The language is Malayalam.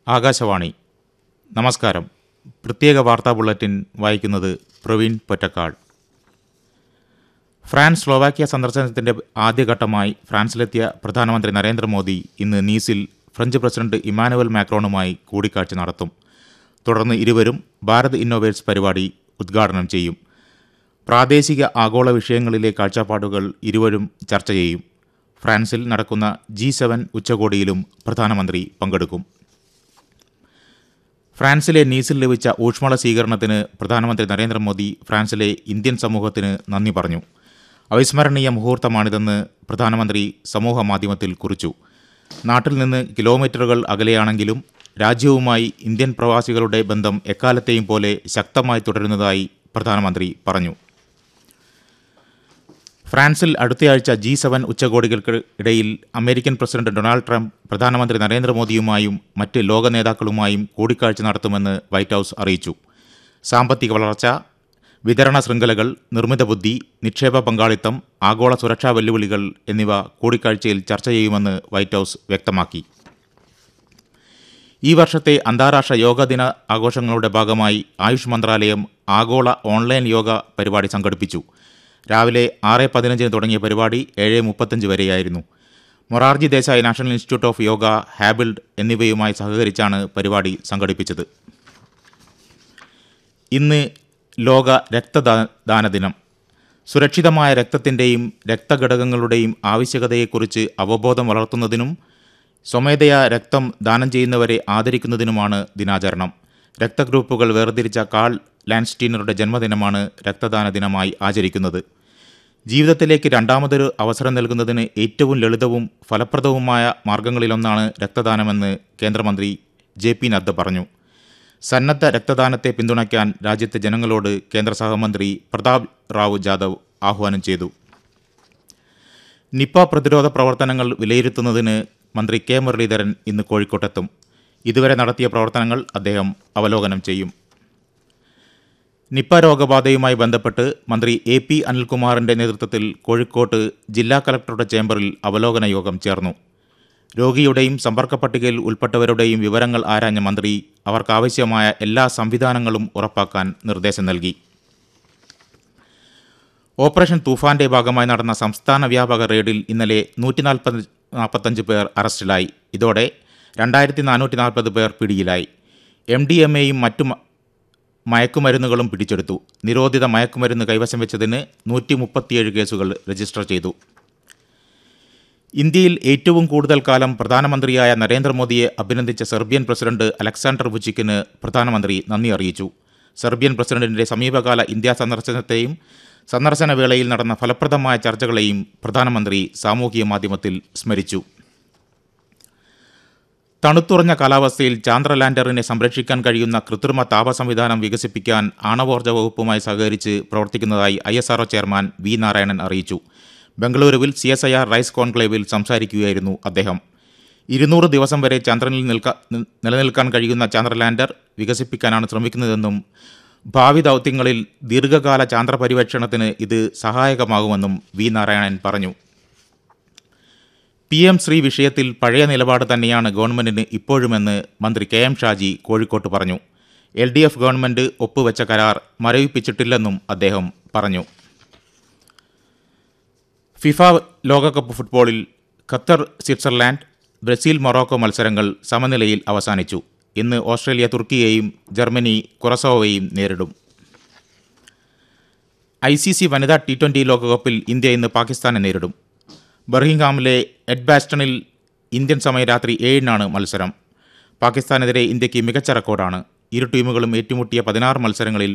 ആകാശവാണി നമസ്കാരം പ്രത്യേക വാർത്താ ബുള്ളറ്റിൻ വായിക്കുന്നത് പ്രവീൺ പൊറ്റക്കാട് ഫ്രാൻസ് സ്ലോവാക്യ സന്ദർശനത്തിന്റെ ആദ്യഘട്ടമായി ഫ്രാൻസിലെത്തിയ പ്രധാനമന്ത്രി നരേന്ദ്രമോദി ഇന്ന് നീസിൽ ഫ്രഞ്ച് പ്രസിഡന്റ് ഇമാനുവൽ മാക്രോണുമായി കൂടിക്കാഴ്ച നടത്തും തുടർന്ന് ഇരുവരും ഭാരത് ഇന്നോവേറ്റ്സ് പരിപാടി ഉദ്ഘാടനം ചെയ്യും പ്രാദേശിക ആഗോള വിഷയങ്ങളിലെ കാഴ്ചപ്പാടുകൾ ഇരുവരും ചർച്ച ചെയ്യും ഫ്രാൻസിൽ നടക്കുന്ന ജി സെവൻ ഉച്ചകോടിയിലും പ്രധാനമന്ത്രി പങ്കെടുക്കും ഫ്രാൻസിലെ നീസിൽ ലഭിച്ച ഊഷ്മള സ്വീകരണത്തിന് പ്രധാനമന്ത്രി നരേന്ദ്രമോദി ഫ്രാൻസിലെ ഇന്ത്യൻ സമൂഹത്തിന് നന്ദി പറഞ്ഞു അവിസ്മരണീയ മുഹൂർത്തമാണിതെന്ന് പ്രധാനമന്ത്രി സമൂഹ മാധ്യമത്തിൽ കുറിച്ചു നാട്ടിൽ നിന്ന് കിലോമീറ്ററുകൾ അകലെയാണെങ്കിലും രാജ്യവുമായി ഇന്ത്യൻ പ്രവാസികളുടെ ബന്ധം എക്കാലത്തെയും പോലെ ശക്തമായി തുടരുന്നതായി പ്രധാനമന്ത്രി പറഞ്ഞു ഫ്രാൻസിൽ അടുത്തയാഴ്ച ജി സെവൻ ഉച്ചകോടികൾക്ക് ഇടയിൽ അമേരിക്കൻ പ്രസിഡന്റ് ഡൊണാൾഡ് ട്രംപ് പ്രധാനമന്ത്രി നരേന്ദ്രമോദിയുമായും മറ്റ് ലോക നേതാക്കളുമായും കൂടിക്കാഴ്ച നടത്തുമെന്ന് വൈറ്റ് ഹൗസ് അറിയിച്ചു സാമ്പത്തിക വളർച്ച വിതരണ ശൃംഖലകൾ നിർമ്മിത ബുദ്ധി നിക്ഷേപ പങ്കാളിത്തം ആഗോള സുരക്ഷാ വെല്ലുവിളികൾ എന്നിവ കൂടിക്കാഴ്ചയിൽ ചർച്ച ചെയ്യുമെന്ന് വൈറ്റ് ഹൗസ് വ്യക്തമാക്കി ഈ വർഷത്തെ അന്താരാഷ്ട്ര യോഗ ദിന ആഘോഷങ്ങളുടെ ഭാഗമായി ആയുഷ് മന്ത്രാലയം ആഗോള ഓൺലൈൻ യോഗ പരിപാടി സംഘടിപ്പിച്ചു രാവിലെ ആറ് പതിനഞ്ചിന് തുടങ്ങിയ പരിപാടി ഏഴ് മുപ്പത്തഞ്ച് വരെയായിരുന്നു Morarji Desai national institute of yoga ഹാബിൾഡ് എന്നിവയുമായി സഹകരിച്ചാണ് പരിപാടി സംഘടിപ്പിച്ചത് ഇന്ന് ലോക രക്തദാന ദിനം സുരക്ഷിതമായ രക്തത്തിൻ്റെയും രക്തഘടകങ്ങളുടെയും ആവശ്യകതയെക്കുറിച്ച് അവബോധം വളർത്തുന്നതിനും സ്വമേധയാ രക്തം ദാനം ചെയ്യുന്നവരെ ആദരിക്കുന്നതിനുമാണ് ദിനാചരണം രക്തഗ്രൂപ്പുകൾ വേർതിരിച്ച കാൾ ലാൻസ്റ്റീനറുടെ ജന്മദിനമാണ് രക്തദാന ദിനമായി ആചരിക്കുന്നത് ജീവിതത്തിലേക്ക് രണ്ടാമതൊരു അവസരം നൽകുന്നതിന് ഏറ്റവും ലളിതവും ഫലപ്രദവുമായ മാർഗങ്ങളിലൊന്നാണ് രക്തദാനമെന്ന് കേന്ദ്രമന്ത്രി ജെ പി നദ്ദ പറഞ്ഞു സന്നദ്ധ രക്തദാനത്തെ പിന്തുണയ്ക്കാൻ രാജ്യത്തെ ജനങ്ങളോട് കേന്ദ്ര സഹമന്ത്രി പ്രതാപ് റാവു ജാദവ് ആഹ്വാനം ചെയ്തു നിപ്പ പ്രതിരോധ പ്രവർത്തനങ്ങൾ വിലയിരുത്തുന്നതിന് മന്ത്രി കെ മുരളീധരൻ ഇന്ന് കോഴിക്കോട്ടെത്തും ഇതുവരെ നടത്തിയ പ്രവർത്തനങ്ങൾ അദ്ദേഹം അവലോകനം ചെയ്യും നിപ്പ രോഗബാധയുമായി ബന്ധപ്പെട്ട് മന്ത്രി എ പി അനിൽകുമാറിന്റെ നേതൃത്വത്തിൽ കോഴിക്കോട്ട് ജില്ലാ കലക്ടറുടെ ചേംബറിൽ അവലോകന യോഗം ചേർന്നു രോഗിയുടെയും സമ്പർക്ക പട്ടികയിൽ ഉൾപ്പെട്ടവരുടെയും വിവരങ്ങൾ ആരാഞ്ഞ മന്ത്രി അവർക്കാവശ്യമായ എല്ലാ സംവിധാനങ്ങളും ഉറപ്പാക്കാൻ നിർദ്ദേശം നൽകി ഓപ്പറേഷൻ തൂഫാന്റെ ഭാഗമായി നടന്ന സംസ്ഥാന വ്യാപക റെയ്ഡിൽ ഇന്നലെ നൂറ്റി നാൽപ്പത് നാൽപ്പത്തഞ്ച് പേർ അറസ്റ്റിലായി ഇതോടെ രണ്ടായിരത്തി നാനൂറ്റി നാൽപ്പത് പേർ പിടിയിലായി എം ഡി എം എയും മറ്റു മ- മയക്കുമരുന്നുകളും പിടിച്ചെടുത്തു നിരോധിത മയക്കുമരുന്ന് കൈവശം വെച്ചതിന് നൂറ്റി മുപ്പത്തിയേഴ് കേസുകൾ രജിസ്റ്റർ ചെയ്തു ഇന്ത്യയിൽ ഏറ്റവും കൂടുതൽ കാലം പ്രധാനമന്ത്രിയായ നരേന്ദ്രമോദിയെ അഭിനന്ദിച്ച സെർബിയൻ പ്രസിഡന്റ് അലക്സാണ്ടർ വുച്ചിക്കിന് പ്രധാനമന്ത്രി നന്ദി അറിയിച്ചു സെർബിയൻ പ്രസിഡന്റിന്റെ സമീപകാല ഇന്ത്യ സന്ദർശനത്തെയും സന്ദർശന വേളയിൽ നടന്ന ഫലപ്രദമായ ചർച്ചകളെയും പ്രധാനമന്ത്രി സാമൂഹിക മാധ്യമത്തിൽ സ്മരിച്ചു തണുത്തുറഞ്ഞ കാലാവസ്ഥയിൽ ചാന്ദ്ര ലാൻഡറിനെ സംരക്ഷിക്കാൻ കഴിയുന്ന കൃത്രിമ താപ സംവിധാനം വികസിപ്പിക്കാൻ ആണവോർജ്ജ വകുപ്പുമായി സഹകരിച്ച് പ്രവർത്തിക്കുന്നതായി I S RO chairman V Narayanan അറിയിച്ചു ബംഗളൂരുവിൽ C S I R rise കോൺക്ലേവിൽ സംസാരിക്കുകയായിരുന്നു അദ്ദേഹം ഇരുന്നൂറ് ദിവസം വരെ ചന്ദ്രനിൽ നിൽക്ക നി- നിലനിൽക്കാൻ കഴിയുന്ന ചാന്ദ്ര ലാൻഡർ വികസിപ്പിക്കാനാണ് ശ്രമിക്കുന്നതെന്നും ഭാവി ദൗത്യങ്ങളിൽ ദീർഘകാല ചാന്ദ്ര പര്യവേക്ഷണത്തിന് ഇത് സഹായകമാകുമെന്നും വി നാരായണൻ പറഞ്ഞു പി എം ശ്രീ വിഷയത്തിൽ പഴയ നിലപാട് തന്നെയാണ് ഗവൺമെന്റിന് ഇപ്പോഴുമെന്ന് മന്ത്രി കെ എം ഷാജി കോഴിക്കോട്ട് പറഞ്ഞു എൽ ഡി എഫ് ഗവൺമെന്റ് ഒപ്പുവെച്ച കരാർ മരവിപ്പിച്ചിട്ടില്ലെന്നും അദ്ദേഹം പറഞ്ഞു ഫിഫ ലോകകപ്പ് ഫുട്ബോളിൽ ഖത്തർ സ്വിറ്റ്സർലാൻഡ് ബ്രസീൽ മൊറോക്കോ മത്സരങ്ങൾ സമനിലയിൽ അവസാനിച്ചു ഇന്ന് ഓസ്ട്രേലിയ തുർക്കിയെയും ജർമ്മനി കുറസോവയെയും നേരിടും ഐ സി സി വനിതാ ടി ട്വൻ്റി ലോകകപ്പിൽ ഇന്ത്യ ഇന്ന് പാകിസ്ഥാനെ നേരിടും ബർഹിംഗാമിലെ എഡ്ബാസ്റ്റണിൽ ഇന്ത്യൻ സമയം രാത്രി ഏഴിനാണ് മത്സരം പാകിസ്ഥാനെതിരെ ഇന്ത്യക്ക് മികച്ച റെക്കോർഡാണ് ഇരു ടീമുകളും ഏറ്റുമുട്ടിയ പതിനാറ് മത്സരങ്ങളിൽ